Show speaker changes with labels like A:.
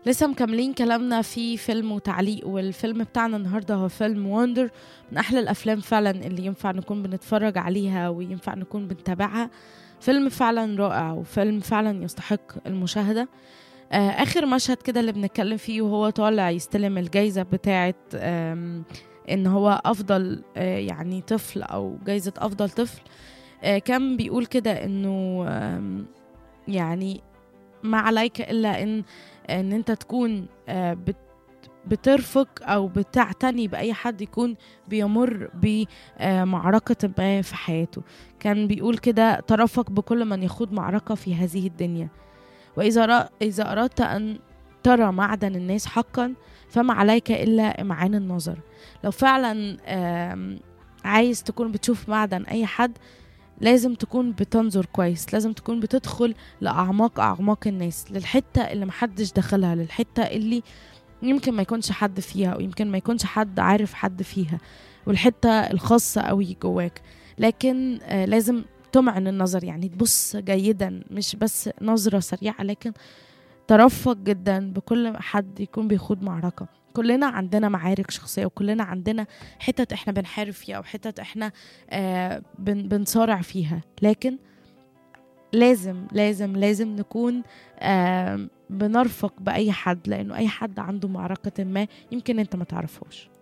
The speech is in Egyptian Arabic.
A: لسه مكملين كلامنا في فيلم وتعليق والفيلم بتاعنا النهارده هو فيلم وندر من احلى الافلام فعلا اللي ينفع نكون بنتفرج عليها وينفع نكون بنتابعها فيلم فعلا رائع وفيلم فعلا يستحق المشاهده آه اخر مشهد كده اللي بنتكلم فيه وهو طالع يستلم الجايزه بتاعه ان هو افضل آه يعني طفل او جايزه افضل طفل آه كان بيقول كده انه يعني ما عليك الا ان ان انت تكون بت بترفق او بتعتني باي حد يكون بيمر بمعركه ما في حياته كان بيقول كده ترفق بكل من يخوض معركه في هذه الدنيا واذا اذا اردت ان ترى معدن الناس حقا فما عليك الا امعان النظر لو فعلا عايز تكون بتشوف معدن اي حد لازم تكون بتنظر كويس لازم تكون بتدخل لأعماق أعماق الناس للحتة اللي محدش دخلها للحتة اللي يمكن ما يكونش حد فيها أو يمكن ما يكونش حد عارف حد فيها والحتة الخاصة قوي جواك لكن آه لازم تمعن النظر يعني تبص جيدا مش بس نظرة سريعة لكن ترفق جدا بكل حد يكون بيخوض معركة كلنا عندنا معارك شخصية وكلنا عندنا حتت احنا بنحارب فيها أو حتت احنا آه بن بنصارع فيها لكن لازم لازم لازم نكون آه بنرفق بأي حد لأنه أي حد عنده معركة ما يمكن أنت ما تعرفهاش